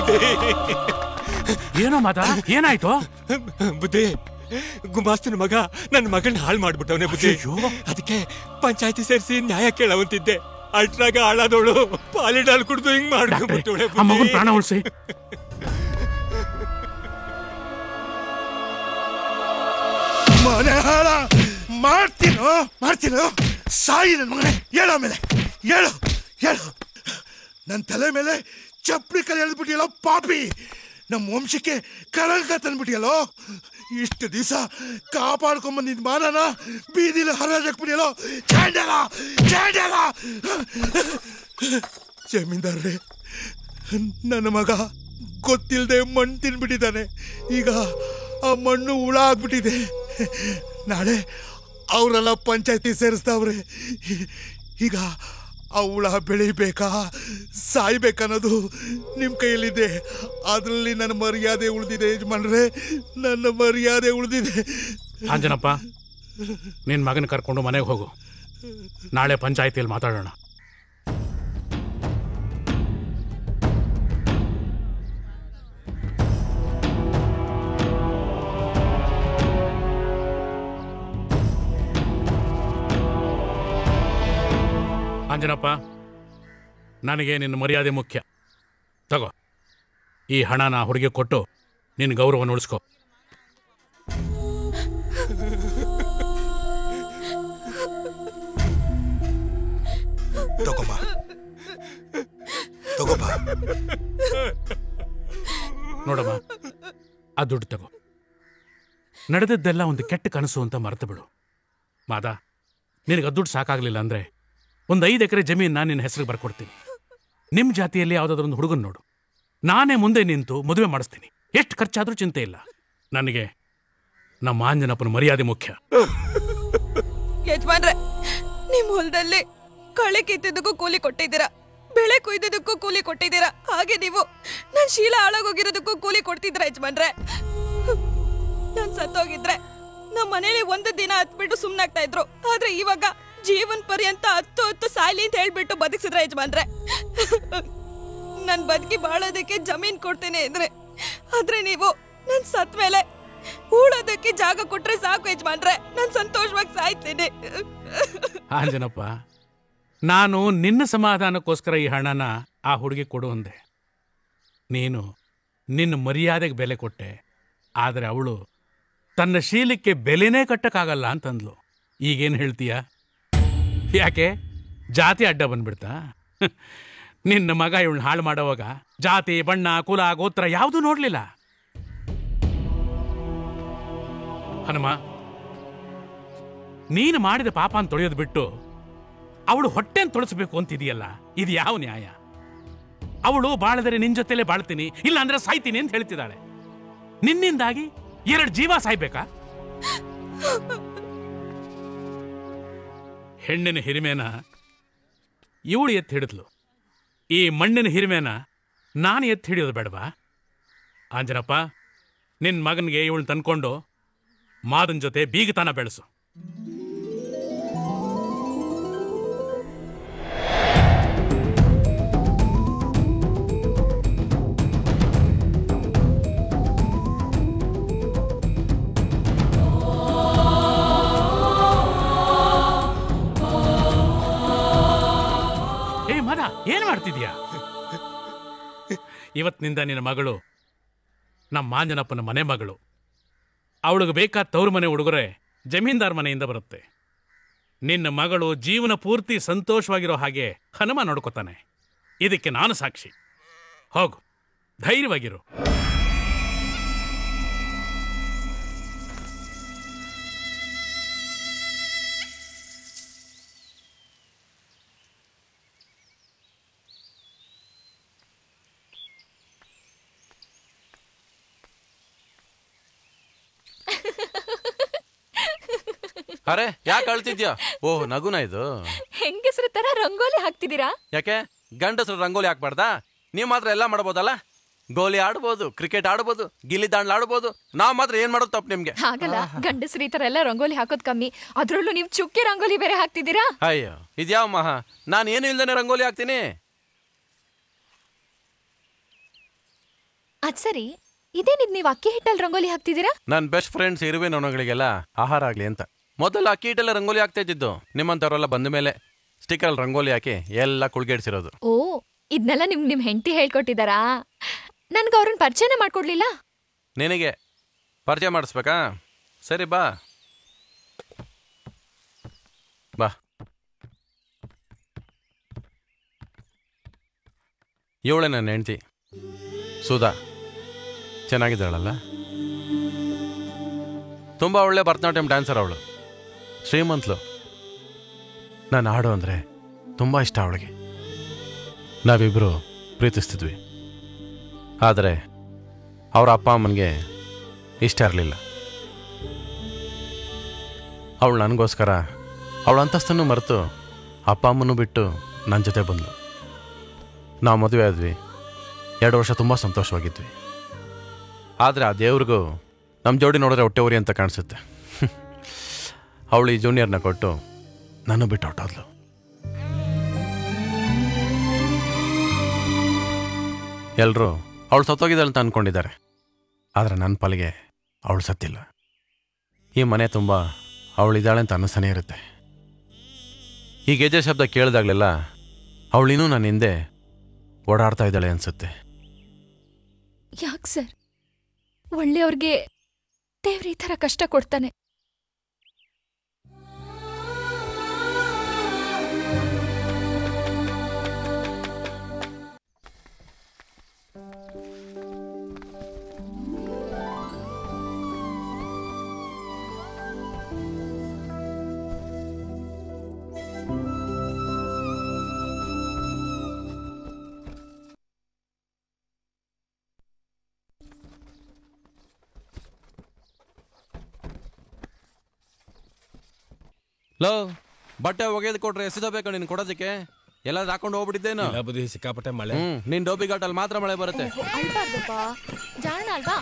ಬುದ್ಧಿ ಏನೋ ಮಾದ ಏನಾಯ್ತು ಬುದ್ಧಿ ಗುಮಾಸ್ತನ ಮಗ ನನ್ನ ಮಗನ ಹಾಳು ಮಾಡ್ಬಿಟ್ಟವನೇ ಬುದ್ಧಿ ಅದಕ್ಕೆ ಪಂಚಾಯತಿ ಸೇರಿಸಿ ನ್ಯಾಯ ಕೇಳವಂತಿದ್ದೆ ಅಷ್ಟ್ರಾಗ ಹಾಳಾದವಳು ಪಾಲಿಡಾಲ್ ಕುಡ್ದು ಹಿಂಗ್ ಮಾಡ್ಕೊಂಡ್ಬಿಟ್ಟವಳೆ ಆ ಮಗನ್ ಪ್ರಾಣ ಉಳಿಸಿ ಮನೆ ಹಾಳ ಮಾಡ್ತೀನೋ ಮಾಡ್ತೀನೋ ಸಾಯಿ ನನ್ನ ಮಗನೇ ಹೇಳು ಆಮೇಲೆ ಹೇಳು ಹೇಳು ನನ್ನ ತಲೆ ಮೇಲೆ ಚಪ್ಪಲಿ ಕಲೆ ಎಳೆದ್ಬಿಟ್ಟಿಯಲ್ಲೋ ಪಾಪಿ ನಮ್ಮ ವಂಶಕ್ಕೆ ಕಳಂಕ ತಂದ್ಬಿಟ್ಟಿಯಲ್ಲೋ ಇಷ್ಟು ದಿವಸ ಕಾಪಾಡ್ಕೊಂಬಂದಿದ್ ಮಾನನ ಬೀದಿಲಿ ಹರಾಜಾಕ್ಬಿಟ್ಟಿಯಲ್ಲೋ ಚಾಂಡಲ ಚಾಂಡಲ ಜಮೀನ್ದಾರ್ರೆ ನನ್ನ ಮಗ ಗೊತ್ತಿಲ್ಲದೆ ಮಣ್ಣು ತಿನ್ಬಿಟ್ಟಿದ್ದಾನೆ ಈಗ ಆ ಮಣ್ಣು ಹುಳ ಆಗ್ಬಿಟ್ಟಿದೆ ನಾಳೆ ಅವರೆಲ್ಲ ಪಂಚಾಯತಿ ಸೇರಿಸ್ತಾವ್ರೆ ಈಗ ಆ ಹುಳ ಬೆಳಿಬೇಕಾ ಸಾಯ್ಬೇಕನ್ನೋದು ನಿಮ್ಮ ಕೈಯಲ್ಲಿದೆ ಅದರಲ್ಲಿ ನನ್ನ ಮರ್ಯಾದೆ ಉಳಿದಿದೆ ಯಜಮಾನ್ರೆ ನನ್ನ ಮರ್ಯಾದೆ ಉಳಿದಿದೆ ಅಂಜನಪ್ಪ ನಿನ್ ಮಗನ ಕರ್ಕೊಂಡು ಮನೆಗೆ ಹೋಗು ನಾಳೆ ಪಂಚಾಯತಿಯಲ್ಲಿ ಮಾತಾಡೋಣ ಅಂಜನಪ್ಪ ನನಗೆ ನಿನ್ನ ಮರ್ಯಾದೆ ಮುಖ್ಯ ತಗೋ ಈ ಹಣನ ಹುಡುಗಿ ಕೊಟ್ಟು ನಿನ್ನ ಗೌರವ ಉಳಿಸ್ಕೋ ತಗೋಬಾ ತಗೋಬಾ ನೋಡಮ್ಮ ಆ ದುಡ್ಡು ತಗೋ ನಡೆದದ್ದೆಲ್ಲ ಒಂದು ಕೆಟ್ಟ ಕನಸು ಅಂತ ಮರೆತು ಬಿಡು ಮಾದ ನಿನಗೆ ಆ ದುಡ್ಡು ಸಾಕಾಗ್ಲಿಲ್ಲ ಅಂದ್ರೆ ಒಂದು ಐದು ಎಕರೆ ಜಮೀನ ನಿನ್ನ ಹೆಸರಿಗೆ ಬರ್ಕೊಡ್ತೀನಿ ನಿಮ್ಮ ಜಾತಿಯಲ್ಲಿ ಯಾವುದಾದ್ರೂ ಒಂದು ಹುಡುಗನ್ ನೋಡು ನಾನೇ ಮುಂದೆ ನಿಂತು ಮದುವೆ ಮಾಡಿಸ್ತೀನಿ ಎಷ್ಟು ಖರ್ಚಾದ್ರೂ ಚಿಂತೆ ಇಲ್ಲ ನನಗೆ ನಮ್ಮ ಆಂಜನಪ್ಪನ ಮರ್ಯಾದೆ ಮುಖ್ಯ ಯಜಮಾನ್ರೆ ನಿಮ್ ಹೊಲದಲ್ಲಿ ಕಳೆ ಕಿತ್ತಿದ್ದಕ್ಕೂ ಕೂಲಿ ಕೊಟ್ಟಿದ್ದೀರಾ ಬೆಳೆ ಕೊಯ್ದಿದ್ದಕ್ಕೂ ಕೂಲಿ ಕೊಟ್ಟಿದ್ದೀರಾ ಹಾಗೆ ನೀವು ನನ್ ಶೀಲ ಹಾಳಾಗೋಗಿರೋದಕ್ಕೂ ಕೂಲಿ ಕೊಡ್ತಿದ್ರ ಯಜಮಾನ್ರೆ ನಾನ್ ಸತ್ತೋಗಿದ್ರೆ ನಮ್ಮ ಮನೇಲಿ ಒಂದು ದಿನ ಹತ್ಬಿಟ್ಟು ಸುಮ್ನಾಗ್ತಾ ಇದ್ರು ಆದ್ರೆ ಇವಾಗ ಜೀವನ್ ಪರ್ಯಂತ ಹತ್ತು ಹತ್ತು ಸಾಯ್ಲಿ ಅಂತ ಹೇಳ್ಬಿಟ್ಟು ಬದುಕಿಸಿದ್ರ ಯಜಮಾನ್ರೆ ನನ್ ಬದುಕಿ ಬಾಳೋದಕ್ಕೆ ಜಮೀನ್ ಕೊಡ್ತೀನಿ ಅಂದ್ರೆ ಆದ್ರೆ ನೀವು ನನ್ ಸತ್ ಮೇಲೆ ಉಳೋದಕ್ಕೆ ಜಾಗ ಕೊಟ್ರೆ ಸಾಕು ಯಜಮಾನ್ರೆ ನಾನ್ ಸಂತೋಷವಾಗಿ ಸಾಯ್ತೀನಿ ಆಂಜನಪ್ಪ ನಾನು ನಿನ್ನ ಸಮಾಧಾನಕ್ಕೋಸ್ಕರ ಈ ಹಣನ ಆ ಹುಡುಗಿ ಕೊಡು ಅಂದೆ ನೀನು ನಿನ್ನ ಮರ್ಯಾದೆಗೆ ಬೆಲೆ ಕೊಟ್ಟೆ ಆದರೆ ಅವಳು ತನ್ನ ಶೀಲಕ್ಕೆ ಬೆಲೆನೇ ಕಟ್ಟಕ್ಕಾಗಲ್ಲ ಅಂತಂದ್ಲು ಈಗೇನು ಹೇಳ್ತೀಯ ಯಾಕೆ ಜಾತಿ ಅಡ್ಡ ಬಂದ್ಬಿಡ್ತಾ ನಿನ್ನ ಮಗ ಇವಳನ್ನ ಹಾಳು ಮಾಡೋವಾಗ ಜಾತಿ ಬಣ್ಣ ಕುಲ ಗೋತ್ರ ಯಾವುದೂ ನೋಡಲಿಲ್ಲ ಹನುಮ ನೀನು ಮಾಡಿದ ಪಾಪನ ತೊಳೆಯೋದು ಬಿಟ್ಟು ಅವಳು ಹೊಟ್ಟೆನ್ ತೊಳಸ್ಬೇಕು ಅಂತಿದೆಯಲ್ಲ ಇದು ಯಾವ ನ್ಯಾಯ ಅವಳು ಬಾಳದರೆ ನಿನ್ ಜೊತೆಲೇ ಬಾಳ್ತೀನಿ ಇಲ್ಲ ಅಂದ್ರೆ ಸಾಯ್ತೀನಿ ಅಂತ ಹೇಳ್ತಿದ್ದಾಳೆ ನಿನ್ನಿಂದಾಗಿ ಎರಡು ಜೀವ ಸಾಯ್ಬೇಕಾ ಹೆಣ್ಣಿನ ಹಿರಿಮೆನ ಇವಳು ಎತ್ತಿ ಹಿಡಿದ್ಲು ಈ ಮಣ್ಣಿನ ಹಿರಿಮೆನ ನಾನು ಎತ್ತಿ ಹಿಡಿಯೋದು ಬೇಡವಾ ಆಂಜನಪ್ಪ ನಿನ್ನ ಮಗನಿಗೆ ಇವಳು ತಂದ್ಕೊಂಡು ಮಾದನ್ ಜೊತೆ ಬೀಗತನ ಬೆಳೆಸು ಏ ಮದ ಏನ್ ಮಾಡ್ತಿದ್ಯಾ ಇವತ್ತಿನಿಂದ ನಿನ್ನ ಮಗಳು ನಮ್ಮ ಮಾಂಜನಪ್ಪನ ಮನೆ ಮಗಳು ಅವಳಿಗೆ ಬೇಕಾದ ತವ್ರ ಮನೆ ಉಡುಗೊರೆ ಜಮೀನ್ದಾರ್ ಮನೆಯಿಂದ ಬರುತ್ತೆ ನಿನ್ನ ಮಗಳು ಜೀವನ ಪೂರ್ತಿ ಸಂತೋಷವಾಗಿರೋ ಹಾಗೆ ಹನುಮ ನೋಡ್ಕೋತಾನೆ ಇದಕ್ಕೆ ನಾನು ಸಾಕ್ಷಿ ಹೋಗು ಧೈರ್ಯವಾಗಿರು ಅರೆ ಯಾಕೆ ಅಳ್ತಿದ್ಯಾ ಓಹ್ ನಗುನ ಇದು ಹೆಂಗಸ್ರ ತರ ರಂಗೋಲಿ ಹಾಕ್ತಿದ್ದೀರಾ ಯಾಕೆ ಗಂಡಸರು ರಂಗೋಲಿ ಹಾಕ್ಬಾರ್ದಾ ನೀವು ಮಾತ್ರ ಎಲ್ಲ ಮಾಡ್ಬೋದಲ್ಲ ಗೋಲಿ ಆಡ್ಬೋದು ಕ್ರಿಕೆಟ್ ಆಡ್ಬೋದು ಗಿಲ್ಲಿ ದಾಂಡ್ಲ ಆಡ್ಬೋದು ನಾವ್ ಮಾತ್ರ ಏನ್ ಮಾಡೋದು ತಪ್ಪು ನಿಮ್ಗೆ ಹಾಗಲ್ಲ ಗಂಡಸ್ರು ಈ ತರ ಎಲ್ಲ ರಂಗೋಲಿ ಹಾಕೋದ್ ಕಮ್ಮಿ ಅದ್ರಲ್ಲೂ ನೀವು ಚುಕ್ಕೆ ರಂಗೋಲಿ ಬೇರೆ ಹಾಕ್ತಿದ್ದೀರಾ ಅಯ್ಯೋ ಇದ್ಯಾವ ಮಹಾ ನಾನು ಏನು ಇಲ್ದೇನೆ ರಂಗೋಲಿ ಹಾಕ್ತೀನಿ ಅದ್ ಸರಿ ಇದೇನಿದ್ ನೀವ್ ಅಕ್ಕಿ ಹಿಟ್ಟಲ್ಲಿ ರಂಗೋಲಿ ಹಾಕ್ತಿದ್ದೀರಾ ನನ್ನ ಬೆಸ್ಟ್ ಫ್ರೆಂಡ್ಸ್ ಇರುವೆ ನೊಣಗಳಿಗೆಲ್ಲ ಆಹಾರ ಆಗಲಿ ಅಂತ ಮೊದಲು ಅಕ್ಕಿ ಹಿಟ್ಟೆಲ್ಲ ರಂಗೋಲಿ ಹಾಕ್ತಾ ಇದ್ದಿದ್ದು ನಿಮ್ಮಂಥವ್ರೆಲ್ಲ ಬಂದ ಮೇಲೆ ಸ್ಟಿಕ್ಕರಲ್ಲಿ ರಂಗೋಲಿ ಹಾಕಿ ಎಲ್ಲ ಕುಳ್ಗೇಡ್ಸಿರೋದು ಓ ಇದ್ನೆಲ್ಲ ನಿಮ್ ನಿಮ್ ಹೆಂಡತಿ ಹೇಳ್ಕೊಟ್ಟಿದಾರಾ ನನ್ಗೆ ಅವ್ರನ್ನ ಪರಿಚಯನೇ ಮಾಡ್ಕೊಡ್ಲಿಲ್ಲ ನಿನಗೆ ಪರಿಚಯ ಮಾಡಿಸ್ಬೇಕಾ ಸರಿ ಬಾ ಬಾ ಇವಳೆ ನನ್ನ ಹೆಂಡ್ತಿ ಸುಧಾ ಚೆನ್ನಾಗಿದ್ದಾಳಲ್ಲ ತುಂಬ ಒಳ್ಳೆ ಭರತನಾಟ್ಯಂ ಡ್ಯಾನ್ಸರ್ ಅವಳು ಶ್ರೀಮಂತ್ಲು ನಾನು ಹಾಡು ಅಂದರೆ ತುಂಬ ಇಷ್ಟ ಅವಳಿಗೆ ನಾವಿಬ್ಬರು ಪ್ರೀತಿಸ್ತಿದ್ವಿ ಆದರೆ ಅವರ ಅಪ್ಪ ಅಮ್ಮನಿಗೆ ಇಷ್ಟ ಇರಲಿಲ್ಲ ಅವಳು ನನಗೋಸ್ಕರ ಅವಳ ಅಂತಸ್ತನ್ನು ಮರೆತು ಅಪ್ಪ ಅಮ್ಮನೂ ಬಿಟ್ಟು ನನ್ನ ಜೊತೆ ಬಂದಳು ನಾವು ಮದುವೆ ಆದ್ವಿ ಎರಡು ವರ್ಷ ತುಂಬ ಸಂತೋಷವಾಗಿದ್ವಿ ಆದರೆ ಆ ದೇವ್ರಿಗೂ ನಮ್ಮ ಜೋಡಿ ನೋಡಿದ್ರೆ ಹೊಟ್ಟೆ ಉರಿ ಅಂತ ಕಾಣಿಸುತ್ತೆ ಅವಳು ಈ ಜೂನಿಯರ್ನ ಕೊಟ್ಟು ನಾನು ಬಿಟ್ಟು ಹೊಟ್ಟೋದ್ಲು ಎಲ್ಲರೂ ಅವಳು ಸತ್ತೋಗಿದ್ದಾಳೆ ಅಂತ ಅಂದ್ಕೊಂಡಿದ್ದಾರೆ ಆದರೆ ನನ್ನ ಪಾಲಿಗೆ ಅವಳು ಸತ್ತಿಲ್ಲ ಈ ಮನೆ ತುಂಬ ಅವಳಿದ್ದಾಳೆ ಅಂತ ಅನ್ನಿಸ್ತಾನೆ ಇರುತ್ತೆ ಈ ಗೆಜ್ಜೆ ಶಬ್ದ ಕೇಳಿದಾಗಲೆಲ್ಲ ಅವಳಿನ್ನೂ ನನ್ನ ಹಿಂದೆ ಓಡಾಡ್ತಾ ಇದ್ದಾಳೆ ಅನ್ಸುತ್ತೆ ಯಾಕ್ ಸರ್ ಒಳ್ಳೆಯವ್ರಿಗೆ ದೇವ್ರ ಈ ತರ ಕಷ್ಟ ಕೊಡ್ತಾನೆ ಲೋ ಬಟ್ಟೆ ಒಗೆದು ಕೊಟ್ರೆ ಎಸಿದಬೇಕು ನೀನು ಕೊಡೋದಕ್ಕೆ ಎಲ್ಲಾದ್ರೂ ಹಾಕೊಂಡು ಹೋಗ್ಬಿಟ್ಟಿದ್ದೇನು ಇಲ್ಲ ಬುದ್ಧಿ ಸಿಕ್ಕಾಪಟ್ಟೆ ಮಳೆ ಹ್ಮ್ ನಿನ್ ಡೋಬಿ ಘಾಟಲ್ಲಿ ಮಾತ್ರ ಮಳೆ ಬರುತ್ತೆ ಅಳ್ಬಾರ್ದಪ್ಪ ಜಾಣ ಅಲ್ವಾ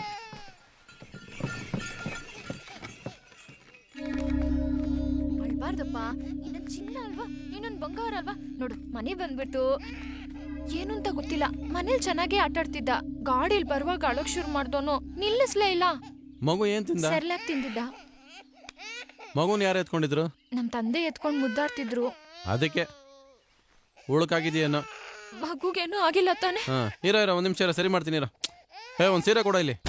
ಅಳ್ಬಾರ್ದಪ್ಪ ಇನ್ನೊಂದ್ ಚಿನ್ನ ಅಲ್ವಾ ಇನ್ನೊಂದ್ ಬಂಗಾರ ಅಲ್ವಾ ನೋಡು ಮನೆ ಬಂದ್ಬಿಟ್ಟು ಏನು ಅಂತ ಗೊತ್ತಿಲ್ಲ ಮನೇಲಿ ಚೆನ್ನಾಗೇ ಆಟಾಡ್ತಿದ್ದ ಗಾಡಿಲ್ ಬರುವಾಗ ಅಳಕ್ ಶುರು ಮಾಡ್ದೋನು ನಿಲ್ಲಿಸ್ಲೇ ಇಲ್ಲ ಮಗು ಏನ್ ತಿಂದ ಸೆರ್ಲಾಕ್ ತಿಂದಿದ್ದ ಮಗುನ ಯಾರು ಎತ್ಕೊಂಡಿದ್ರು ನಮ್ ತಂದೆ ಎತ್ಕೊಂಡ್ ಮುದ್ದಾಡ್ತಿದ್ರು ಅದಕ್ಕೆ ಉಳುಕಾಗಿದೆಯೇನೋ ಮಗುಗೇನು ಆಗಿಲ್ಲ ತಾನೆ ಹಾ ಇರೋ ಇರೋ ಒಂದ್ ನಿಮಿಷ ಇರೋ ಸರಿ ಮಾಡ್ತೀನಿ ಇರೋ ಏ ಒಂದ್ ಸೀರೆ ಕೊಡ ಇಲ್ಲಿ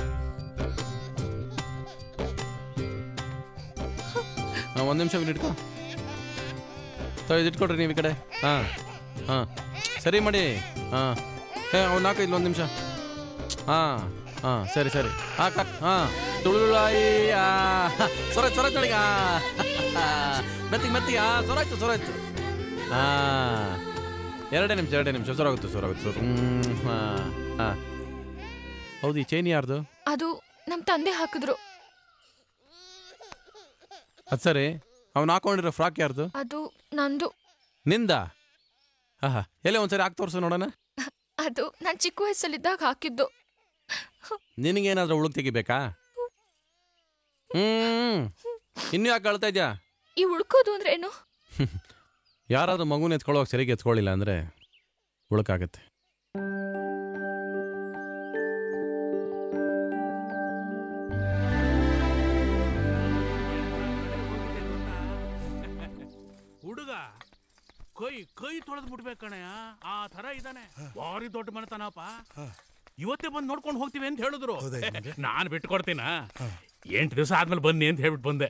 ಹಾ ಒಂದ್ ನಿಮಿಷ ಇಲ್ಲಿ ಇಟ್ಕೋ ತೊ, ಇದು ಇಟ್ಕೊಡ್ರಿ ನೀವು ಈ ಕಡೆ ಹಾ ಹಾ ಸರಿ ಮಾಡಿ ಹಾ ಏ ಅವ್ನು ಹಾಕು ಇಲ್ಲಿ ಒಂದು ನಿಮಿಷ ಹಾ ಹಾ ಸರಿ ಸರಿ ಹಾಕ ಹಾ ತುಳುಳಾಯಿ ಆ ಸೊರಾಯ್ತು ಸೊರಾಯ್ತು ನೋಡಿ ಮೆತ್ತಿಗೆ ಮೆತ್ತಿಗೆ ಆ ಸೊರಾಯ್ತು ಸೊರಾಯ್ತು ಹಾ ಎರಡೇ ನಿಮಿಷ ಎರಡೇ ನಿಮಿಷ ಸೊರಾಗುತ್ತೆ ಸೊರಾಗುತ್ತೆ ಸೊರ ಹ್ಮ್ ಹಾ ಹಾ ಹೌದು ಈ ಚೈನ್ ಯಾರ್ದು ಅದು ನಮ್ ತಂದೆ ಹಾಕಿದ್ರು ಅದು ಸರಿ ಅವ್ನು ಹಾಕೊಂಡಿರೋ ಫ್ರಾಕ್ ಯಾರ್ದು ಅದು ನಂದು ನಿಂದ ಆಹಾ ಎಲ್ಲೇ ಒಂದ್ಸರಿ ಹಾಕಿ ತೋರ್ಸು ನೋಡೋಣ ಅದು ನಾನ್ ಚಿಕ್ಕ ವಯಸ್ಸಲ್ಲಿದ್ದಾಗ ಹಾಕಿದ್ದು ನಿನಗೇನಾದ್ರೂ ಉಳುಕ್ ತೆಗಿಬೇಕಾ ಹ್ಮ್ ಇನ್ನು ಯಾಕೆ ಅಳ್ತಾ ಇದ್ಯಾ ಈ ಉಳ್ಕೋದು ಅಂದ್ರೆ ಏನು ಯಾರಾದ್ರೂ ಮಗುನ ಎತ್ಕೊಳ್ಳೋಕೆ ಸರಿಗೆ ಎತ್ಕೊಳ್ಳಿಲ್ಲ ಅಂದ್ರೆ ಉಳುಕಾಗತ್ತೆ ಹುಡುಗ ಕೈ ಕೈ ತೊಳೆದು ಬಿಡ್ಬೇಕಣಯ್ಯ ಆ ತರ ಇದ್ದಾನೆ ಭಾರಿ ದೊಡ್ಡ ಮನೆತನಪ್ಪ ಇವತ್ತೇ ಬಂದು ನೋಡ್ಕೊಂಡು ಹೋಗ್ತೀವಿ ಅಂತ ಹೇಳಿದ್ರು ಹೌದಾ ಯಜಮಾನ್ರೆ? ನಾನು ಬಿಟ್ಟು ಕೊಡ್ತೀನ ಎಂಟು ದಿವಸ ಆದ್ಮೇಲೆ ಬನ್ನಿ ಅಂತ ಹೇಳ್ಬಿಟ್ಟು ಬಂದೆ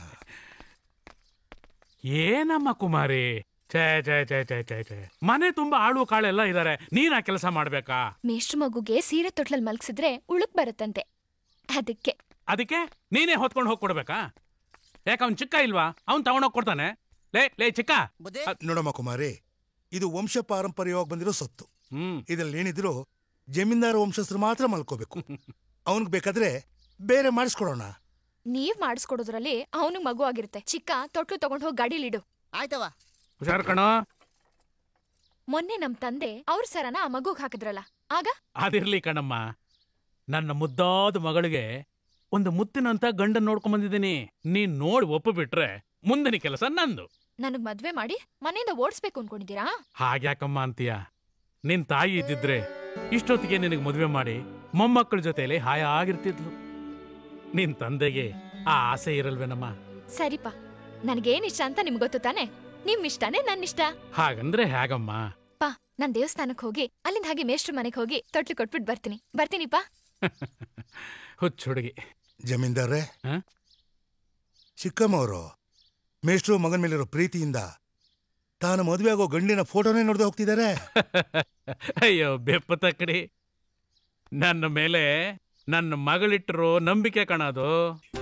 ಏನಮ್ಮ ಕುಮಾರಿ ಛೇ ಛೇ ಛೇ ಛೇ ಛೇ ಛೇ ಮನೆ ತುಂಬಾ ಆಳು ಕಾಳೆಲ್ಲ ಇದಾರೆ ನೀನ್ ಆ ಕೆಲಸ ಮಾಡ್ಬೇಕಾ ಮೇಷ್ಟ್ರ ಮಗುಗೆ ಸೀರೆ ತೊಟ್ಲಲ್ಲಿ ಮಲಗಿಸಿದ್ರೆ ಉಳುಕ್ ಬರುತ್ತಂತೆ ಅದಕ್ಕೆ ಅದಕ್ಕೆ ನೀನೇ ಹೊತ್ಕೊಂಡು ಹೋಗಿ ಕೊಡ್ಬೇಕಾ ಯಾಕೆ ಅವ್ನ್ ಚಿಕ್ಕ ಇಲ್ವಾ ಅವ್ನ್ ತಗೊಂಡೋಗಿ ಕೊಡ್ತಾನೆ ಲೇ ಲೇ ಚಿಕ್ಕ ನೋಡಮ್ಮ ಕುಮಾರಿ ಇದು ವಂಶ ಪಾರಂಪರ್ಯವಾಗಿ ಬಂದಿರೋ ಸೊತ್ತು ಹ್ಮ್ ಇದ್ರಲ್ಲಿ ಏನಿದ್ರು ಜಮೀನ್ದಾರ ವಂಶಸ್ಥರು ಮಾತ್ರ ಮಲ್ಕೋಬೇಕು ಅವನಿಗೆ ಬೇಕಾದ್ರೆ ಬೇರೆ ಮಾಡಿಸ್ಕೊಡೋಣ ನೀವ್ ಮಾಡಿಸ್ಕೊಡೋದ್ರಲ್ಲಿ ಅವನಿಗೆ ಮಗು ಆಗಿರುತ್ತೆ ಚಿಕ್ಕ ತೊಟ್ಲು ತಗೊಂಡ್ ಹೋಗಿ ಗಾಡಿಲಿಡು ಆಯ್ತವ ಹುಷಾರ್ ಕಣೋ ಮೊನ್ನೆ ನಮ್ ತಂದೆ ಅವ್ರ ಸರನ ಆ ಮಗುಗ್ ಹಾಕಿದ್ರಲ್ಲ ಆಗ ಅದಿರ್ಲಿ ಕಣಮ್ಮ ನನ್ನ ಮುದ್ದಾದ ಮಗಳಿಗೆ ಒಂದು ಮುತ್ತಿನಂತ ಗಂಡನ್ ನೋಡ್ಕೊಂಡ್ ಬಂದಿದ್ದೀನಿ ನೀನ್ ನೋಡಿ ಒಪ್ಪು ಬಿಟ್ರೆ ಮುಂದಿನ ಕೆಲಸ ನಂದು ನನಗ್ ಮದ್ವೆ ಮಾಡಿ ಮನೆಯಿಂದ ಓಡಿಸ್ಬೇಕು ಅನ್ಕೊಂಡಿದ್ದೀರಾ ಹಾಗ್ಯಾಕಮ್ಮ ಅಂತೀಯ ನಿನ್ ತಾಯಿ ಇದ್ದಿದ್ರೆ ಇಷ್ಟೊತ್ತಿಗೆ ನಿನಗೆ ಮದುವೆ ಮಾಡಿ ಮೊಮ್ಮಕ್ಕಳ ಜೊತೆಲಿ ಹಾಯಾಗಿರ್ತಿದ್ಲು ನಿನ್ ತಂದೆಗೆ ಆ ಆಸೆ ಇರಲ್ವೇನಮ್ಮ ಸರಿಪ ನನಗೇನ್ ಇಷ್ಟ ಅಂತ ನಿಮ್ಗೆ ಗೊತ್ತು ತಾನೆ ನಿಮ್ ಇಷ್ಟನೇ ನನ್ನ ಇಷ್ಟ ಹಾಗಂದ್ರೆ ಹೇಗಮ್ಮ ಪಾ ನಾನ್ ದೇವಸ್ಥಾನಕ್ ಹೋಗಿ ಅಲ್ಲಿಂದ ಹಾಗೆ ಮೇಷ್ಟ್ರ ಮನೆಗೆ ಹೋಗಿ ತೊಟ್ಲು ಕೊಟ್ಬಿಟ್ಟು ಬರ್ತೀನಿ ಬರ್ತೀನಿಪ್ಪ ಹುಚ್ಚ ಹುಡುಗಿ ಜಮೀನ್ದಾರ್ರೆ ಆ? ಚಿಕ್ಕಮ್ಮವರು ಮೇಷ್ಟ್ರು ಮಗನ ಮೇಲಿರೋ ಪ್ರೀತಿಯಿಂದ ತಾನು ಮದುವೆ ಆಗೋ ಗಂಡಿನ ಫೋಟೋನೇ ನೋಡ್ದೆ ಹೋಗ್ತಿದ್ದಾರೆ ಅಯ್ಯೋ ಬೆಪ್ಪ ತಕ್ಕಡಿ ನನ್ನ ಮೇಲೆ ನನ್ನ ಮಗಳಿಟ್ಟಿರೋ ನಂಬಿಕೆ ಕಾಣೋದು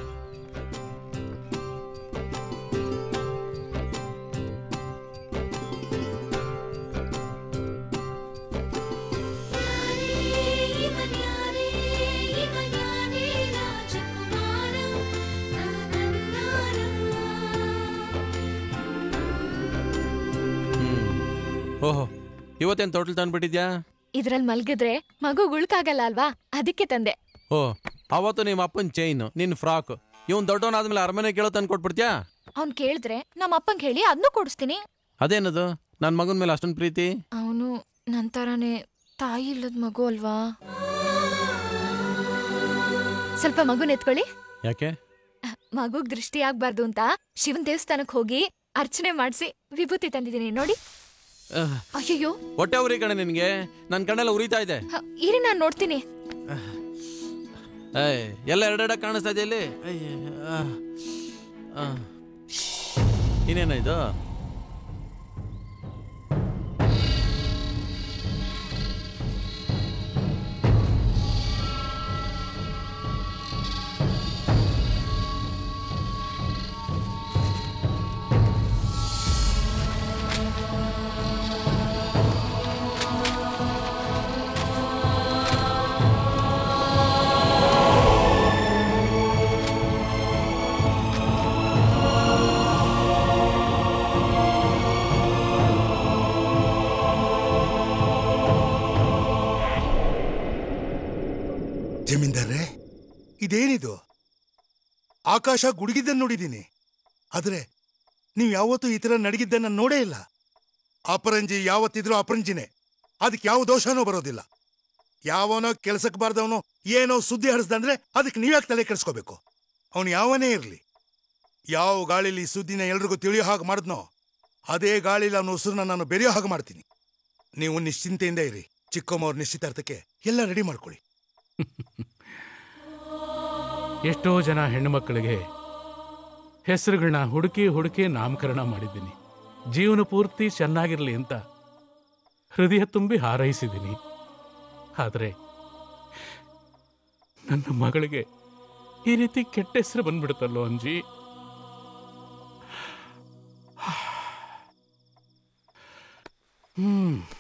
ಹ್ಮ್ ಓಹೋ ಇವತ್ತೇನು ಟೋಟಲ್ ತಂದ್ಬಿಟ್ಟಿದ್ಯಾ ಇದ್ರಲ್ಲಿ ಮಲ್ಗಿದ್ರೆ ಮಗು ಗುಳ್ಕಾಗಲ್ಲ ಅಲ್ವಾ ಅದಕ್ಕೆ ತಂದೆ ಓ ಅವತ್ತು ನಿಮ್ಮ ಅಪ್ಪನ ಚೈನ್ ನಿನ್ನ ಫ್ರಾಕ್ ಇವನ್ ದೊಡ್ಡವನಾದ್ಮೇಲೆ ಅರಮನೆ ಕೇಳೋ ತಂದು ಕೊಟ್ಬಿಡ್ತ್ಯಾ ಅವ್ನ್ ಕೇಳಿದ್ರೆ ನಮ್ಮ ಅಪ್ಪಂಗೆ ಹೇಳಿ ಅದನ್ನೂ ಕೊಡಿಸ್ತೀನಿ ಅದೇನದು ನನ್ನ ಮಗನ ಮೇಲೆ ಅಷ್ಟೊಂದು ಪ್ರೀತಿ ಅವನು ನನ್ ತರಾನೇ ತಾಯಿ ಇಲ್ಲದ ಮಗು ಅಲ್ವಾ ಸ್ವಲ್ಪ ಮಗುನ ಎತ್ಕೊಳ್ಳಿ ಯಾಕೆ ಮಗುಗ್ ದೃಷ್ಟಿ ಆಗ್ಬಾರ್ದು ಅಂತ ಶಿವನ್ ದೇವಸ್ಥಾನಕ್ ಹೋಗಿ ಅರ್ಚನೆ ಮಾಡಿಸಿ ವಿಭೂತಿ ತಂದಿದ್ದೀನಿ ನೋಡಿ ಅಹ್, ಅಯ್ಯಯ್ಯೋ ಹೊಟ್ಟೆ ಉರಿ ಕಣೆ ನಿನಗೆ ನನ್ನ ಕಣ್ಣೆಲ್ಲ ಉರಿತಾ ಇದೆ ಹ, ಇರಿ ನಾನ್ ನೋಡ್ತೀನಿ ಏಯ್ ಎಲ್ಲ ಎರಡೆರಡ ಕಾಣಿಸ್ತಾ ಇದೆ ಇಲ್ಲಿ ಅಯ್ಯ, ಆಹ್, ಆಹ್. ಇನ್ನೇನ ಇದು ಜಮೀನ್ದಾರ್ರೆ ಇದೇನಿದು ಆಕಾಶ ಗುಡುಗಿದ್ದನ್ನು ನೋಡಿದ್ದೀನಿ ಆದ್ರೆ ನೀವು ಯಾವತ್ತೂ ಈ ಥರ ನಡಗಿದ್ದನ್ನ ನೋಡೇ ಇಲ್ಲ ಅಪರಂಜಿ ಯಾವತ್ತಿದ್ರೂ ಅಪರಂಜಿನೇ ಅದಕ್ಕೆ ಯಾವ ದೋಷನೂ ಬರೋದಿಲ್ಲ ಯಾವನೋ ಕೆಲ್ಸಕ್ಕೆ ಬಾರ್ದವನು ಏನೋ ಸುದ್ದಿ ಹರಿಸ್ದಂದ್ರೆ ಅದಕ್ಕೆ ನೀವ್ಯಾಕೆ ತಲೆ ಕೆಡಿಸ್ಕೋಬೇಕು ಅವನು ಯಾವನೇ ಇರಲಿ ಯಾವ ಗಾಳಿಲಿ ಈ ಸುದ್ದಿನ ಎಲ್ರಿಗೂ ತಿಳಿಯೋ ಹಾಗೆ ಮಾಡಿದ್ನೋ ಅದೇ ಗಾಳಿಲಿ ಅವನ ಉಸಿರನ್ನ ನಾನು ಬೆರೆಯೋ ಹಾಗೆ ಮಾಡ್ತೀನಿ ನೀವು ನಿಶ್ಚಿಂತೆಯಿಂದ ಇರಿ ಚಿಕ್ಕಮ್ಮವ್ರ ನಿಶ್ಚಿತಾರ್ಥಕ್ಕೆ ಎಲ್ಲ ರೆಡಿ ಮಾಡ್ಕೊಳ್ಳಿ ಎಷ್ಟೋ ಜನ ಹೆಣ್ಣುಮಕ್ಕಳಿಗೆ ಹೆಸರುಗಳನ್ನ ಹುಡುಕಿ ಹುಡುಕಿ ನಾಮಕರಣ ಮಾಡಿದ್ದೀನಿ ಜೀವನ ಪೂರ್ತಿ ಚೆನ್ನಾಗಿರಲಿ ಅಂತ ಹೃದಯ ತುಂಬಿ ಹಾರೈಸಿದ್ದೀನಿ ಆದರೆ ನನ್ನ ಮಗಳಿಗೆ ಈ ರೀತಿ ಕೆಟ್ಟ ಹೆಸರು ಬಂದ್ಬಿಡುತ್ತಲ್ಲೋ ಅಂಜಿ ಹ್ಮ್